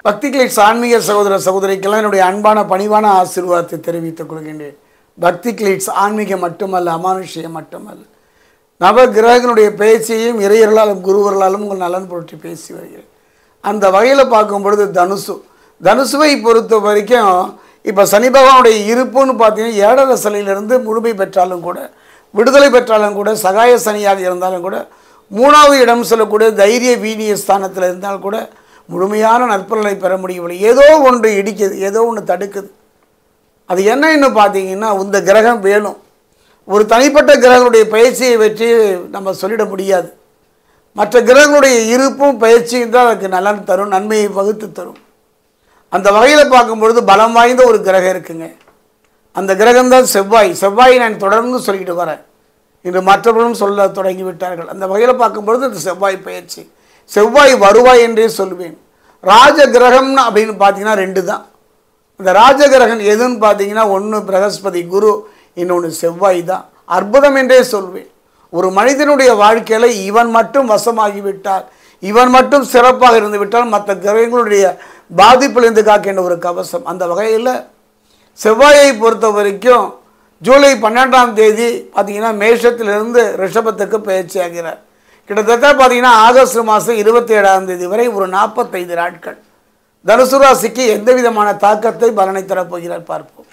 பக்தி கிளிட்ஸ் ஆன்மீக சகோதர சகோதரிக்கெல்லாம் என்னுடைய அன்பான பணிவான ஆசீர்வாதத்தை தெரிவித்துக் கொள்கின்றேன் பக்தி கிளிட்ஸ் ஆன்மீகம் மட்டுமல்ல அமானுஷ்யம் மட்டுமல்ல நவ கிரகங்களுடைய பேச்சையும் இறையர்களாலும் குருவர்களாலும் உங்கள் நலன் பொருட்டி பேசி வருகிறேன் அந்த வகையில் பார்க்கும் பொழுது தனுசு தனுசுவை பொறுத்த வரைக்கும் இப்போ சனி பகவானுடைய இருப்புன்னு பார்த்தீங்கன்னா ஏழரை சனியிலிருந்து முழுமை பெற்றாலும் கூட விடுதலை பெற்றாலும் கூட சகாய சனியாக இருந்தாலும் கூட மூணாவது இடம் சொல்லக்கூடிய தைரிய வீரிய ஸ்தானத்தில் இருந்தால் கூட முழுமையான நற்பலனை பெற முடியவில்லை ஏதோ ஒன்று இடிக்குது ஏதோ ஒன்று தடுக்குது அது என்னன்னு பார்த்தீங்கன்னா இந்த கிரகம் வேணும் ஒரு தனிப்பட்ட கிரகங்களுடைய பயிற்சியை வச்சு நம்ம சொல்லிட முடியாது மற்ற கிரகங்களுடைய இருப்பும் பயிற்சியும் தான் அதுக்கு நலன் தரும் நன்மையை வகுத்து தரும் அந்த வகையில் பார்க்கும்பொழுது பலம் வாய்ந்த ஒரு கிரகம் இருக்குங்க அந்த கிரகம் தான் செவ்வாய் செவ்வாயை நான் தொடர்ந்து சொல்லிட்டு வரேன் இன்று மற்றவர்களும் சொல்ல தொடங்கி விட்டார்கள் அந்த வகையில் பார்க்கும்பொழுது இந்த செவ்வாய் பயிற்சி செவ்வாய் வருவாய் என்றே சொல்வேன் ராஜ கிரகம்னு அப்படின்னு பார்த்தீங்கன்னா ரெண்டு தான் இந்த ராஜ கிரகம் எதுன்னு பார்த்தீங்கன்னா ஒன்று பிரகஸ்பதி குரு இன்னொன்று செவ்வாய் தான் அற்புதம் என்றே சொல்வேன் ஒரு மனிதனுடைய வாழ்க்கையில் இவன் மட்டும் வசமாகிவிட்டால் இவன் மட்டும் சிறப்பாக இருந்து விட்டால் மற்ற கிரகங்களுடைய பாதிப்பிலிருந்து காக்கின்ற ஒரு கவசம் அந்த வகையில் செவ்வாயை பொறுத்த வரைக்கும் ஜூலை பன்னெண்டாம் தேதி பார்த்தீங்கன்னா மேஷத்திலிருந்து ரிஷபத்துக்கு பயிற்சி ஆகிறார் கிட்டத்தட்ட பார்த்தீங்கன்னா ஆகஸ்ட் மாதம் இருபத்தி ஏழாம் தேதி வரை ஒரு நாற்பத்தைந்து நாட்கள் தனுசு ராசிக்கு எந்த விதமான தாக்கத்தை பலனை தரப்போகிறார் பார்ப்போம்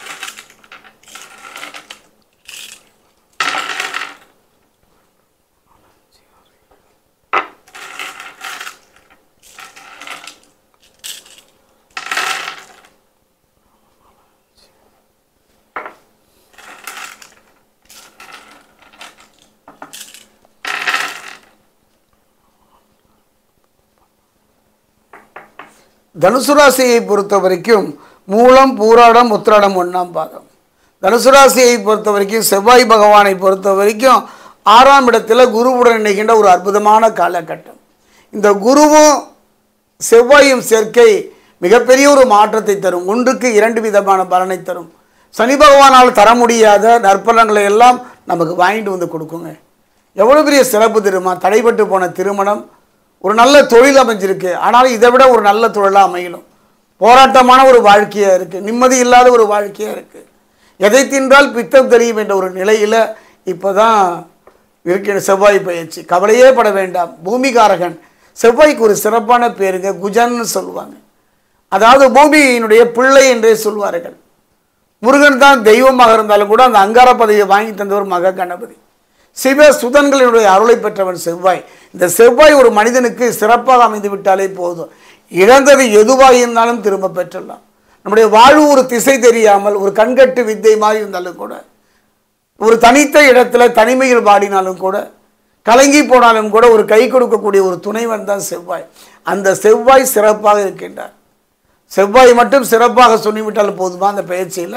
தனுசு ராசியை பொறுத்த வரைக்கும் மூலம் பூராடம் உத்திராடம் ஒன்றாம் பாதம் தனுசு ராசியை பொறுத்த வரைக்கும் செவ்வாய் பகவானை பொறுத்த வரைக்கும் ஆறாம் இடத்துல குருவுடன் இணைகின்ற ஒரு அற்புதமான காலகட்டம் இந்த குருவும் செவ்வாயும் சேர்க்கை மிகப்பெரிய ஒரு மாற்றத்தை தரும் ஒன்றுக்கு இரண்டு விதமான பலனை தரும் சனி பகவானால் தர முடியாத நற்பலன்களை எல்லாம் நமக்கு வாங்கிட்டு வந்து கொடுக்குங்க எவ்வளோ பெரிய சிறப்பு தெரியுமா தடைபட்டு போன திருமணம் ஒரு நல்ல தொழில் அமைஞ்சிருக்கு ஆனாலும் இதை விட ஒரு நல்ல தொழிலாக அமையணும் போராட்டமான ஒரு வாழ்க்கையாக இருக்குது நிம்மதி இல்லாத ஒரு வாழ்க்கையாக இருக்குது எதை தின்றால் பித்தம் தெரியும் என்ற ஒரு நிலையில் இப்போ தான் இருக்கிற செவ்வாய் பயிற்சி கவலையே பட வேண்டாம் பூமிகாரகன் செவ்வாய்க்கு ஒரு சிறப்பான பேருங்க குஜன்னு சொல்லுவாங்க அதாவது பூமியினுடைய பிள்ளை என்றே சொல்வார்கள் முருகன் தான் தெய்வமாக இருந்தாலும் கூட அந்த அங்கார பதவியை வாங்கி தந்தவர் மக கணபதி சிவ சுதன்களினுடைய அருளை பெற்றவன் செவ்வாய் இந்த செவ்வாய் ஒரு மனிதனுக்கு சிறப்பாக அமைந்து விட்டாலே போதும் இழந்தது எதுவாக இருந்தாலும் திரும்ப பெற்றலாம் நம்முடைய வாழ்வு ஒரு திசை தெரியாமல் ஒரு கண்கட்டு வித்தை மாதிரி இருந்தாலும் கூட ஒரு தனித்த இடத்துல தனிமையில் பாடினாலும் கூட கலங்கி போனாலும் கூட ஒரு கை கொடுக்கக்கூடிய ஒரு துணைவன் தான் செவ்வாய் அந்த செவ்வாய் சிறப்பாக இருக்கின்றார் செவ்வாய் மட்டும் சிறப்பாக சொல்லிவிட்டால் போதுமா அந்த பயிற்சியில்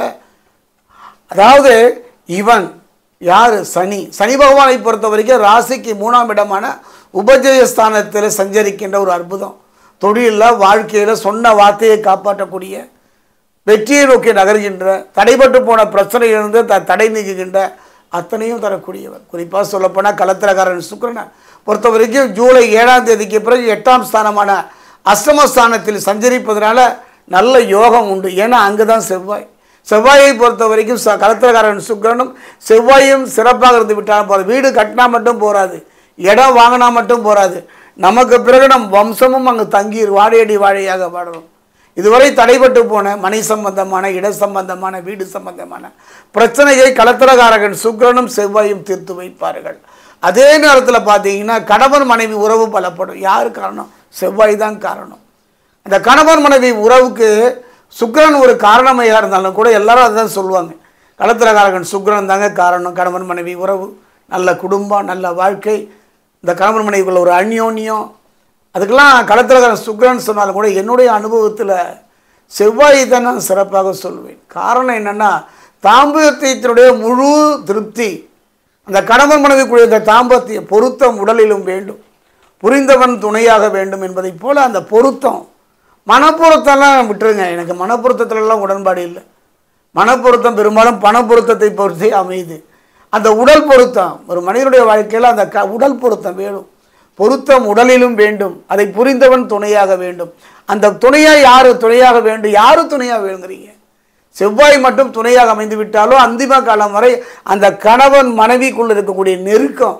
அதாவது இவன் யார் சனி சனி பகவானை பொறுத்த வரைக்கும் ராசிக்கு மூணாம் இடமான உபஜயஸ்தானத்தில் சஞ்சரிக்கின்ற ஒரு அற்புதம் தொழிலில் வாழ்க்கையில் சொன்ன வார்த்தையை காப்பாற்றக்கூடிய வெற்றியை நோக்கி நகர்கின்ற தடைபட்டு போன பிரச்சனையிலிருந்து த தடை நீக்குகின்ற அத்தனையும் தரக்கூடியவர் குறிப்பாக சொல்லப்போனால் கலத்திரக்காரன் சுக்கிரனை பொறுத்த வரைக்கும் ஜூலை ஏழாம் தேதிக்கு பிறகு எட்டாம் ஸ்தானமான அஷ்டமஸ்தானத்தில் சஞ்சரிப்பதனால நல்ல யோகம் உண்டு ஏன்னா அங்கே தான் செவ்வாய் செவ்வாயை பொறுத்த வரைக்கும் ச கலத்திரக்காரன் சுக்கிரனும் செவ்வாயும் சிறப்பாக இருந்து விட்டாலும் போதும் வீடு கட்டினா மட்டும் போராது இடம் வாங்கினா மட்டும் போராது நமக்கு பிறகு நம் வம்சமும் அங்கே தங்கி வாழையடி வாழையாக வாழணும் இதுவரை தடைபட்டு போன மனை சம்பந்தமான இட சம்பந்தமான வீடு சம்பந்தமான பிரச்சனையை கலத்திரகாரகன் சுக்கிரனும் செவ்வாயும் தீர்த்து வைப்பார்கள் அதே நேரத்தில் பார்த்தீங்கன்னா கணவன் மனைவி உறவு பலப்படும் யார் காரணம் செவ்வாய் தான் காரணம் அந்த கணவன் மனைவி உறவுக்கு சுக்கிரன் ஒரு காரணமையாக இருந்தாலும் கூட எல்லாரும் அதுதான் சொல்லுவாங்க கலத்திரகாரகன் சுக்கிரன் தாங்க காரணம் கணவன் மனைவி உறவு நல்ல குடும்பம் நல்ல வாழ்க்கை இந்த கணவன் மனைவிக்குள்ள ஒரு அந்யோன்யம் அதுக்கெல்லாம் களத்திரகாரன் சுக்கிரன் சொன்னாலும் கூட என்னுடைய அனுபவத்தில் செவ்வாயை தான் நான் சிறப்பாக சொல்வேன் காரணம் என்னென்னா தாம்பத்தியத்தினுடைய முழு திருப்தி அந்த கணவன் மனைவிக்குரிய இந்த தாம்பத்திய பொருத்தம் உடலிலும் வேண்டும் புரிந்தவன் துணையாக வேண்டும் என்பதைப் போல அந்த பொருத்தம் மனப்பொருத்தம்லாம் விட்டுருங்க எனக்கு மனப்பொருத்தத்துலலாம் உடன்பாடு இல்லை மனப்பொருத்தம் பெரும்பாலும் பணப்பொருத்தத்தை பொறுத்தே அமையுது அந்த உடல் பொருத்தம் ஒரு மனிதனுடைய வாழ்க்கையில் அந்த க உடல் பொருத்தம் வேணும் பொருத்தம் உடலிலும் வேண்டும் அதை புரிந்தவன் துணையாக வேண்டும் அந்த துணையாக யாரு துணையாக வேண்டும் யாரு துணையாக வேணுங்கிறீங்க செவ்வாய் மட்டும் துணையாக அமைந்து விட்டாலும் அந்திம காலம் வரை அந்த கணவன் மனைவிக்குள்ள இருக்கக்கூடிய நெருக்கம்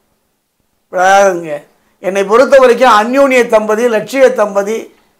விடாதுங்க என்னை பொறுத்த வரைக்கும் அந்யோன்ய தம்பதி லட்சிய தம்பதி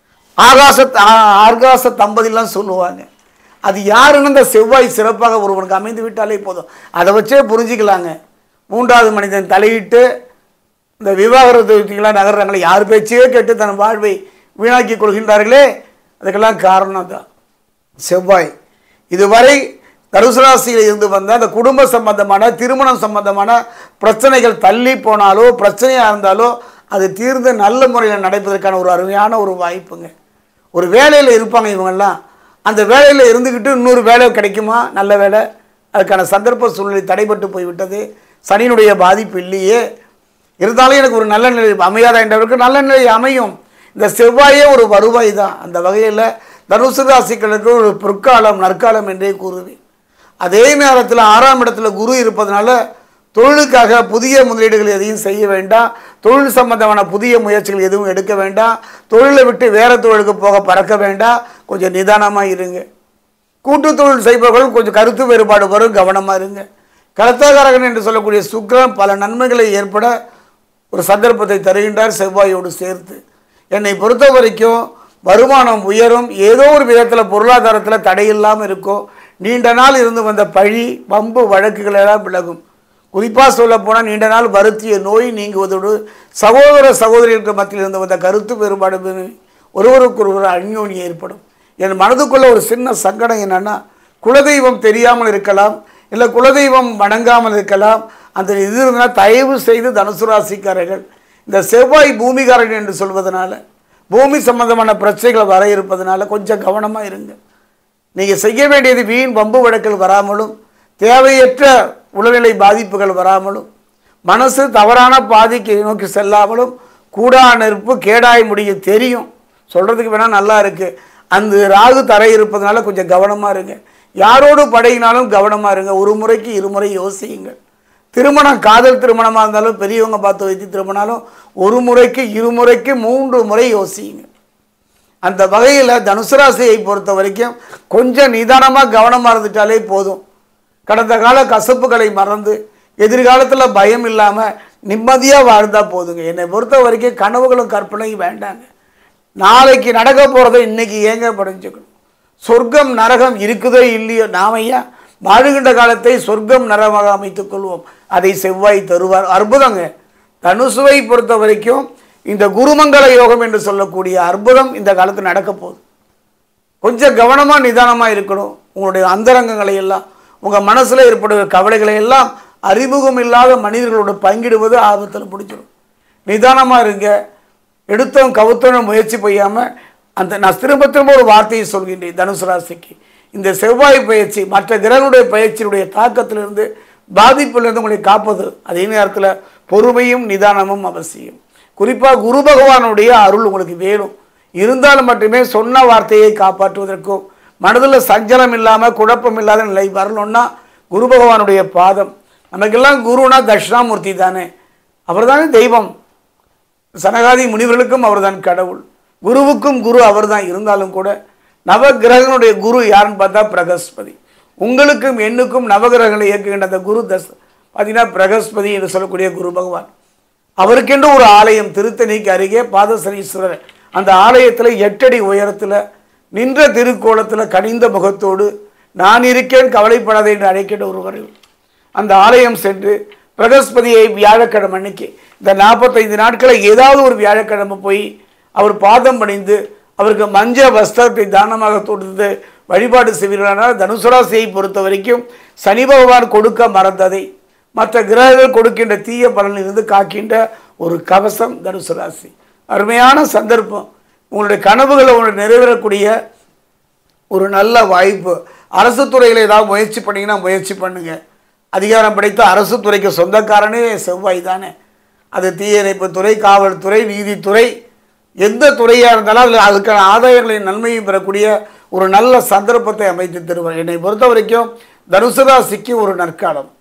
ஆகாச ஆ- ஆகாச தம்பதிலாம் சொல்லுவாங்க அது யாருன்னு இந்த செவ்வாய் சிறப்பாக ஒருவனுக்கு அமைந்து விட்டாலே போதும் அதை வச்சே புரிஞ்சுக்கலாங்க மூன்றாவது மனிதன் தலையிட்டு இந்த விவாகரத்து விதிகளாக நகர்றாங்களே யார் பேச்சையே கேட்டு தன் வாழ்வை வீணாக்கி கொள்கின்றார்களே அதுக்கெல்லாம் காரணம் தான் செவ்வாய் இதுவரை தனுசு ராசியில் இருந்து வந்த அந்த குடும்ப சம்பந்தமான திருமணம் சம்பந்தமான பிரச்சனைகள் தள்ளி போனாலோ பிரச்சனையாக இருந்தாலோ அது தீர்ந்து நல்ல முறையில் நடப்பதற்கான ஒரு அருமையான ஒரு வாய்ப்புங்க ஒரு வேலையில் இருப்பாங்க இவங்கெல்லாம் அந்த வேலையில் இருந்துக்கிட்டு இன்னொரு வேலை கிடைக்குமா நல்ல வேலை அதுக்கான சந்தர்ப்ப சூழ்நிலை தடைபட்டு போய்விட்டது சனியினுடைய பாதிப்பு இல்லையே இருந்தாலும் எனக்கு ஒரு நல்ல நிலை அமையாத என்றவருக்கு நல்ல நிலை அமையும் இந்த செவ்வாயே ஒரு வருவாய் தான் அந்த வகையில் தனுசு ராசிகளுக்கு ஒரு பொற்காலம் நற்காலம் என்றே கூறுவேன் அதே நேரத்தில் ஆறாம் இடத்துல குரு இருப்பதனால தொழிலுக்காக புதிய முதலீடுகள் எதையும் செய்ய வேண்டாம் தொழில் சம்பந்தமான புதிய முயற்சிகள் எதுவும் எடுக்க வேண்டாம் தொழிலை விட்டு வேற தொழிலுக்கு போக பறக்க வேண்டாம் கொஞ்சம் நிதானமாக இருங்க கூட்டு தொழில் செய்பவர்கள் கொஞ்சம் கருத்து வேறுபாடு வரும் கவனமாக இருங்க கலத்தாகாரகன் என்று சொல்லக்கூடிய சுக்கிரன் பல நன்மைகளை ஏற்பட ஒரு சந்தர்ப்பத்தை தருகின்றார் செவ்வாயோடு சேர்த்து என்னை பொறுத்த வரைக்கும் வருமானம் உயரும் ஏதோ ஒரு விதத்தில் பொருளாதாரத்தில் தடையில்லாமல் இருக்கும் நீண்ட நாள் இருந்து வந்த பழி வம்பு வழக்குகள் எல்லாம் விலகும் குறிப்பாக சொல்ல போனால் நீண்ட நாள் வருத்திய நோய் நீங்குவதோடு சகோதர சகோதரிகளுக்கு மத்தியில் இருந்து வந்த கருத்து வேறுபாடு விலகி ஒருவருக்கொருவர் அந்யோன்யம் ஏற்படும் என் மனதுக்குள்ள ஒரு சின்ன சங்கடம் என்னன்னா குலதெய்வம் தெரியாமல் இருக்கலாம் இல்லை குலதெய்வம் வணங்காமல் இருக்கலாம் அந்த இது இருந்தால் தயவு செய்து தனுசு ராசிக்காரர்கள் இந்த செவ்வாய் பூமிகாரர்கள் என்று சொல்வதனால பூமி சம்பந்தமான பிரச்சனைகள் வர இருப்பதனால கொஞ்சம் கவனமாக இருங்க நீங்கள் செய்ய வேண்டியது வீண் வம்பு வழக்கில் வராமலும் தேவையற்ற உடல்நிலை பாதிப்புகள் வராமலும் மனசு தவறான பாதிக்கு நோக்கி செல்லாமலும் கூடா நெருப்பு கேடாய் முடியும் தெரியும் சொல்கிறதுக்கு வேணால் நல்லா இருக்குது அந்த ராகு தரை இருப்பதனால கொஞ்சம் கவனமாக இருங்க யாரோடு படையினாலும் கவனமாக இருங்க ஒரு முறைக்கு இருமுறை யோசியுங்கள் திருமணம் காதல் திருமணமாக இருந்தாலும் பெரியவங்க பார்த்து வைத்து திரும்பினாலும் ஒரு முறைக்கு இருமுறைக்கு மூன்று முறை யோசியுங்க அந்த வகையில் தனுசு ராசியை பொறுத்த வரைக்கும் கொஞ்சம் நிதானமாக கவனமாக இருந்துட்டாலே போதும் கடந்த கால கசப்புகளை மறந்து எதிர்காலத்தில் பயம் இல்லாமல் நிம்மதியாக வாழ்ந்தால் போதுங்க என்னை பொறுத்த வரைக்கும் கனவுகளும் கற்பனையும் வேண்டாங்க நாளைக்கு நடக்க போகிறத இன்னைக்கு ஏங்க படைஞ்சுக்கணும் சொர்க்கம் நரகம் இருக்குதோ இல்லையோ நாமையா வாழுகின்ற காலத்தை சொர்க்கம் நரகமாக அமைத்துக் கொள்வோம் அதை செவ்வாய் தருவார் அற்புதங்க தனுசுவை பொறுத்த வரைக்கும் இந்த குருமங்கல யோகம் என்று சொல்லக்கூடிய அற்புதம் இந்த காலத்தில் நடக்க போகுது கொஞ்சம் கவனமாக நிதானமாக இருக்கணும் உங்களுடைய அந்தரங்கங்களை எல்லாம் உங்கள் மனசில் ஏற்படுகிற கவலைகளை எல்லாம் அறிமுகம் இல்லாத மனிதர்களோட பங்கிடுவது ஆபத்தில் பிடிச்சிடும் நிதானமாக இருங்க எடுத்தோம் கவுத்தோம் முயற்சி செய்யாமல் அந்த நான் திரும்ப திரும்ப ஒரு வார்த்தையை சொல்கின்றேன் தனுசு ராசிக்கு இந்த செவ்வாய் பயிற்சி மற்ற கிரகங்களுடைய பயிற்சியினுடைய தாக்கத்திலிருந்து பாதிப்பிலிருந்து உங்களை காப்பது அதே நேரத்தில் பொறுமையும் நிதானமும் அவசியம் குறிப்பாக குரு பகவானுடைய அருள் உங்களுக்கு வேணும் இருந்தாலும் மட்டுமே சொன்ன வார்த்தையை காப்பாற்றுவதற்கும் மனதில் சஞ்சலம் இல்லாமல் குழப்பம் இல்லாத நிலை வரணும்னா குரு பகவானுடைய பாதம் நமக்கெல்லாம் குருனா தட்சிணாமூர்த்தி தானே அவர் தானே தெய்வம் சனகாதி முனிவர்களுக்கும் அவர்தான் கடவுள் குருவுக்கும் குரு அவர்தான் இருந்தாலும் கூட நவகிரகனுடைய குரு யாருன்னு பார்த்தா பிரகஸ்பதி உங்களுக்கும் எண்ணுக்கும் நவகிரகங்களை இயக்குகின்ற அந்த குரு தஸ் பார்த்தீங்கன்னா பிரகஸ்பதி என்று சொல்லக்கூடிய குரு பகவான் அவருக்கென்று ஒரு ஆலயம் திருத்தணிக்கு அருகே பாதசனீஸ்வரர் அந்த ஆலயத்தில் எட்டடி உயரத்தில் நின்ற திருக்கோலத்தில் கனிந்த முகத்தோடு நான் இருக்கேன் கவலைப்படாதே என்று அழைக்கின்ற ஒருவர் அந்த ஆலயம் சென்று பிரகஸ்பதியை வியாழக்கிழமை அன்னைக்கு இந்த நாற்பத்தைந்து நாட்களை ஏதாவது ஒரு வியாழக்கிழமை போய் அவர் பாதம் பணிந்து அவருக்கு மஞ்ச வஸ்திரத்தை தானமாக கொடுத்து வழிபாடு செய்வீர்களானால் தனுசு ராசியை பொறுத்த வரைக்கும் சனி பகவான் கொடுக்க மறந்ததை மற்ற கிரகங்கள் கொடுக்கின்ற தீய பலனிலிருந்து காக்கின்ற ஒரு கவசம் தனுசு ராசி அருமையான சந்தர்ப்பம் உங்களுடைய கனவுகளை உங்களுக்கு நிறைவேறக்கூடிய ஒரு நல்ல வாய்ப்பு அரசு துறையில் ஏதாவது முயற்சி பண்ணீங்கன்னா முயற்சி பண்ணுங்க அதிகாரம் படைத்த அரசு துறைக்கு சொந்தக்காரனே செவ்வாய் தானே அது தீயணைப்பு துறை காவல்துறை நீதித்துறை எந்த துறையாக இருந்தாலும் அதில் அதுக்கான ஆதாயங்களின் நன்மையும் பெறக்கூடிய ஒரு நல்ல சந்தர்ப்பத்தை அமைத்து தருவார் என்னை பொறுத்த வரைக்கும் தனுசு ராசிக்கு ஒரு நற்காலம்